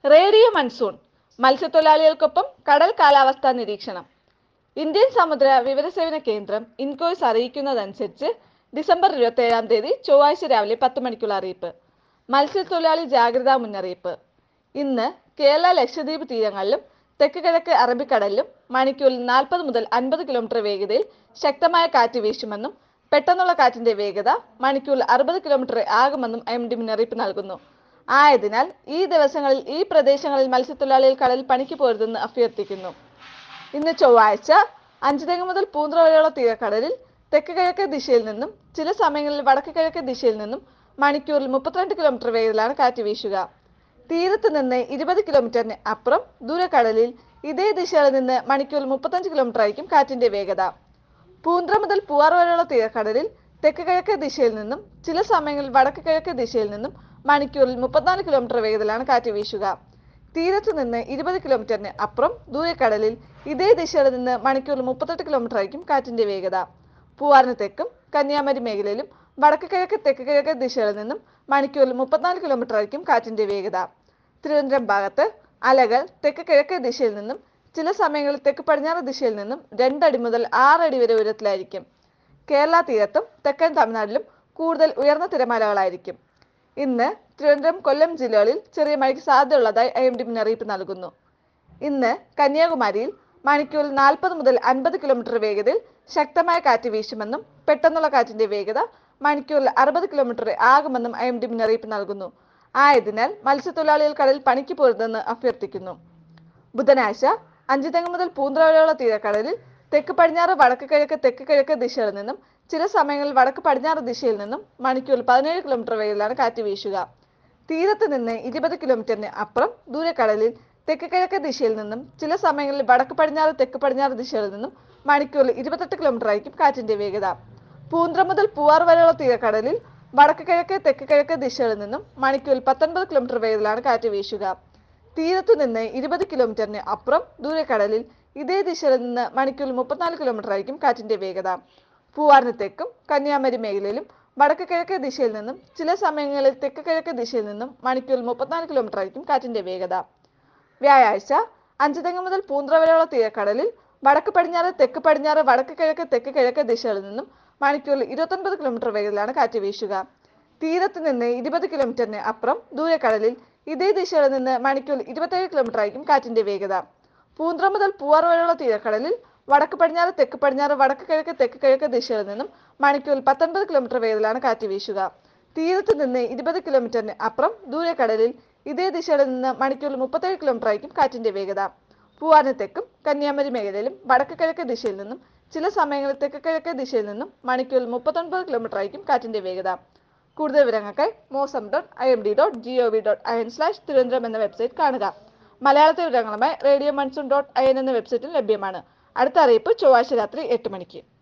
radio monsoon മത്സ്യത്തൊഴിലാളികൾക്കൊപ്പം കടൽ കാലാവസ്ഥാ നിരീക്ഷണം ഇന്ത്യൻ സമുദ്ര വിവരസേവന കേന്ദ്രം ഇൻകോയ്സ് അറിയിക്കുന്നതനുസരിച്ച് ഡിസംബർ ഇരുപത്തേഴാം തീയതി ചൊവ്വാഴ്ച രാവിലെ പത്ത് മണിക്കുള്ള അറിയിപ്പ് മത്സ്യത്തൊഴിലാളി ജാഗ്രതാ മുന്നറിയിപ്പ് ഇന്ന് കേരള ലക്ഷദ്വീപ് തീരങ്ങളിലും തെക്ക് കിഴക്ക് അറബിക്കടലിലും മണിക്കൂറിൽ നാൽപ്പത് മുതൽ അൻപത് കിലോമീറ്റർ വേഗതയിൽ ശക്തമായ കാറ്റ് വീശുമെന്നും പെട്ടെന്നുള്ള കാറ്റിന്റെ വേഗത മണിക്കൂറിൽ അറുപത് കിലോമീറ്റർ ആകുമെന്നും എം ഡി മുന്നറിയിപ്പ് നൽകുന്നു ആയതിനാൽ ഈ ദിവസങ്ങളിൽ ഈ പ്രദേശങ്ങളിൽ മത്സ്യത്തൊഴിലാളികൾ കടലിൽ പണിക്ക് പോരുതെന്ന് അഭ്യർത്ഥിക്കുന്നു ഇന്ന് ചൊവ്വാഴ്ച അഞ്ചുതെങ്ങ് മുതൽ പൂന്തുറ വരെയുള്ള തീരക്കടലിൽ തെക്ക് കിഴക്ക് ദിശയിൽ നിന്നും ചില സമയങ്ങളിൽ വടക്ക് കിഴക്ക് ദിശയിൽ നിന്നും മണിക്കൂറിൽ മുപ്പത്തിരണ്ട് കിലോമീറ്റർ വേഗത്തിലാണ് കാറ്റ് വീശുക തീരത്ത് നിന്ന് ഇരുപത് കിലോമീറ്ററിന് അപ്പുറം ദൂരക്കടലിൽ ഇതേ ദിശയിൽ നിന്ന് മണിക്കൂറിൽ മുപ്പത്തഞ്ച് കിലോമീറ്റർ ആയിരിക്കും കാറ്റിന്റെ വേഗത പൂന്തുറ മുതൽ പൂവാർ വരെയുള്ള തീരക്കടലിൽ തെക്ക് കിഴക്ക് ദിശയിൽ നിന്നും ചില സമയങ്ങളിൽ വടക്ക് കിഴക്ക് ദിശയിൽ നിന്നും മണിക്കൂറിൽ മുപ്പത്തിനാല് കിലോമീറ്റർ വേഗത്തിലാണ് കാറ്റ് വീശുക തീരത്ത് നിന്ന് ഇരുപത് കിലോമീറ്ററിന് അപ്പുറം ദൂരക്കടലിൽ ഇതേ ദിശയിൽ നിന്ന് മണിക്കൂറിൽ മുപ്പത്തെട്ട് കിലോമീറ്റർ ആയിരിക്കും കാറ്റിന്റെ വേഗത പൂവാറിന് തെക്കും കന്യാകുമാരി മേഖലയിലും വടക്ക് കിഴക്ക് തെക്ക് കിഴക്ക് ദിശകളിൽ നിന്നും മണിക്കൂറിൽ മുപ്പത്തിനാല് കിലോമീറ്റർ ആയിരിക്കും കാറ്റിന്റെ വേഗത തിരുവനന്തപുരം ഭാഗത്ത് അലകൾ തെക്ക് കിഴക്ക് ദിശയിൽ നിന്നും ചില സമയങ്ങളിൽ തെക്ക് പടിഞ്ഞാറ് ദിശയിൽ നിന്നും രണ്ടടി മുതൽ ആറടി വരെ ഉയരത്തിലായിരിക്കും കേരള തീരത്തും തെക്കൻ തമിഴ്നാട്ടിലും കൂടുതൽ ഉയർന്ന തിരമാലകളായിരിക്കും ഇന്ന് തിരുവനന്തപുരം കൊല്ലം ജില്ലകളിൽ ചെറിയ മഴയ്ക്ക് സാധ്യതയുള്ളതായി ഐ എം ഡി മുന്നറിയിപ്പ് നൽകുന്നു ഇന്ന് കന്യാകുമാരിയിൽ മണിക്കൂറിൽ നാൽപ്പത് മുതൽ അൻപത് കിലോമീറ്റർ വേഗതയിൽ ശക്തമായ കാറ്റ് വീശുമെന്നും പെട്ടെന്നുള്ള കാറ്റിന്റെ വേഗത മണിക്കൂറിൽ അറുപത് കിലോമീറ്റർ ആകുമെന്നും ഐ എം ഡി മുന്നറിയിപ്പ് നൽകുന്നു ആയതിനാൽ മത്സ്യത്തൊഴിലാളികൾ കടലിൽ പണിക്ക് പോരുതെന്ന് അഭ്യർത്ഥിക്കുന്നു ബുധനാഴ്ച അഞ്ചുതെങ്ങ് മുതൽ പൂന്തുറ വരെയുള്ള തീരക്കടലിൽ തെക്ക് പടിഞ്ഞാറ് വടക്ക് കിഴക്ക് തെക്ക് കിഴക്ക് ദിശകളിൽ നിന്നും ചില സമയങ്ങളിൽ വടക്ക് പടിഞ്ഞാറ് ദിശയിൽ നിന്നും മണിക്കൂറിൽ പതിനേഴ് കിലോമീറ്റർ വേഗത്തിലാണ് കാറ്റ് വീശുക തീരത്ത് നിന്ന് ഇരുപത് കിലോമീറ്ററിന് അപ്പുറം ദൂരക്കടലിൽ തെക്ക് കിഴക്ക് ദിശയിൽ നിന്നും ചില സമയങ്ങളിൽ വടക്ക് പടിഞ്ഞാറ് തെക്ക് പടിഞ്ഞാറ് ദിശകളിൽ നിന്നും മണിക്കൂറിൽ ഇരുപത്തെട്ട് കിലോമീറ്റർ ആയിരിക്കും കാറ്റിന്റെ വേഗത പൂന്തുറ മുതൽ പൂവാർ വരെയുള്ള തീരക്കടലിൽ വടക്ക് കിഴക്ക് തെക്ക് കിഴക്ക് ദിശകളിൽ നിന്നും മണിക്കൂറിൽ പത്തൊൻപത് കിലോമീറ്റർ വേഗത്തിലാണ് കാറ്റ് വീശുക തീരത്തു നിന്ന് ഇരുപത് കിലോമീറ്ററിന് അപ്പുറം ദൂരക്കടലിൽ ഇതേ ദിശയിൽ നിന്ന് മണിക്കൂറിൽ മുപ്പത്തിനാല് കിലോമീറ്റർ ആയിരിക്കും കാറ്റിന്റെ വേഗത പൂവാറിന് തെക്കും കന്യാകുമാരി മേഖലയിലും വടക്ക് കിഴക്ക് ദിശയിൽ നിന്നും ചില സമയങ്ങളിൽ തെക്ക് കിഴക്ക് ദിശയിൽ നിന്നും മണിക്കൂറിൽ മുപ്പത്തിനാല് കിലോമീറ്റർ ആയിരിക്കും കാറ്റിന്റെ വേഗത വ്യാഴാഴ്ച അഞ്ചുതെങ്ങ് മുതൽ പൂന്തുറ വരെയുള്ള തീരക്കടലിൽ വടക്ക് പടിഞ്ഞാറ് തെക്ക് പടിഞ്ഞാറ് വടക്ക് കിഴക്ക് തെക്ക് കിഴക്ക് ദിശകളിൽ നിന്നും മണിക്കൂറിൽ ഇരുപത്തൊൻപത് കിലോമീറ്റർ വേഗത്തിലാണ് കാറ്റ് വീശുക തീരത്ത് നിന്ന് ഇരുപത് കിലോമീറ്ററിന് അപ്പുറം ദൂരക്കടലിൽ ഇതേ ദിശയിൽ നിന്ന് മണിക്കൂറിൽ ഇരുപത്തേഴ് കിലോമീറ്റർ ആയിരിക്കും കാറ്റിന്റെ വേഗത പൂന്തുറ മുതൽ പൂവാർ വരെയുള്ള തീരക്കടലിൽ വടക്ക് പടിഞ്ഞാറ് തെക്ക് പടിഞ്ഞാറ് വടക്ക് കിഴക്ക് തെക്ക് കിഴക്ക് ദിശയിൽ നിന്നും മണിക്കൂറിൽ പത്തൊൻപത് കിലോമീറ്റർ വേഗത്തിലാണ് കാറ്റ് വീശുക തീരത്ത് നിന്ന് ഇരുപത് കിലോമീറ്ററിന് അപ്പുറം ദൂരക്കടലിൽ ഇതേ ദിശയിൽ നിന്ന് മണിക്കൂറിൽ മുപ്പത്തേഴ് കിലോമീറ്റർ ആയിരിക്കും കാറ്റിന്റെ വേഗത പൂവാറിന് തെക്കും കന്യാകുമാരി മേഖലയിലും വടക്ക് കിഴക്ക് ദിശയിൽ നിന്നും ചില സമയങ്ങളിൽ തെക്ക് കിഴക്ക് ദിശയിൽ നിന്നും മണിക്കൂറിൽ മുപ്പത്തൊൻപത് കിലോമീറ്റർ ആയിരിക്കും കാറ്റിന്റെ വേഗത കൂടുതൽ വിവരങ്ങൾക്കായി Mausam dot I M D dot G O V dot I N slash Thiruvananthapuram എന്ന വെബ്സൈറ്റ് കാണുക മലയാളത്തെ വിവരങ്ങളുമായി radio monsoon dot I N എന്ന വെബ്സൈറ്റിൽ ലഭ്യമാണ് അടുത്ത അറിയിപ്പ് ചൊവ്വാഴ്ച രാത്രി എട്ട് മണിക്ക്